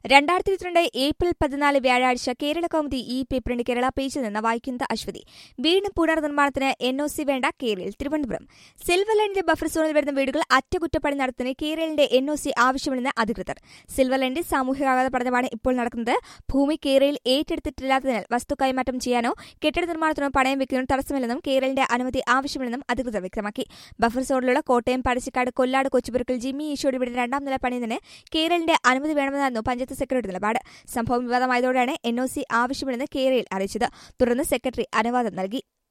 രണ്ടായിരത്തി ഇരുപത്തിരണ്ട് ഏപ്രിൽ പതിനാല് വ്യാഴാഴ്ച കേരള കൗമുദി ഈ പേപ്പറിന്റെ കേരള പേജിൽ നിന്ന് വായിക്കുന്നത് അശ്വതി വീട് പുനർനിർമ്മാണത്തിന് എൻ ഒ സി വേണ്ട കേരളിൽ തിരുവനന്തപുരം സിൽവർ ലൈനിന്റെ ബഫർ സോണിൽ വരുന്ന വീടുകൾ അറ്റകുറ്റപ്പണി നടത്തുന്നതിന് കേരളിന്റെ എൻ ഒ സി ആവശ്യമില്ലെന്ന് അധികൃതർ സിൽവർ ലൈനിന്റെ സാമൂഹികാഘാത പഠനമാണ് ഇപ്പോൾ നടക്കുന്നത് ഭൂമി കേരളയിൽ ഏറ്റെടുത്തിട്ടില്ലാത്തതിനാൽ വസ്തു കൈമാറ്റം ചെയ്യാനോ കെട്ടിട നിർമ്മാണത്തിനോ പണയം വെക്കുന്നതിനോ തടസ്സമില്ലെന്നും കേരളിന്റെ അനുമതി ആവശ്യമില്ലെന്നും അധികൃതർ വ്യക്തമാക്കി ബഫർ സോണിലുള്ള കോട്ടയം പഴശ്ശിക്കാട് കൊല്ലാട് കൊച്ചുപുരക്കൽ ജിമ്മി ഈശോയുടെ വീടിന്റെ രണ്ടാം നില പണിയുന്നതിന് കേരളിന്റെ അനുമതി വേണമെന്നായിരുന്നു പഞ്ചായത്ത് സെക്രട്ടറി നിലപാട് സംഭവം വിവാദമായതോടെയാണ് എൻ ഒ സി ആവശ്യമില്ലെന്ന് കേരളയിൽ അറിയിച്ചത് തുടർന്ന് സെക്രട്ടറി അനുവാദം നൽകി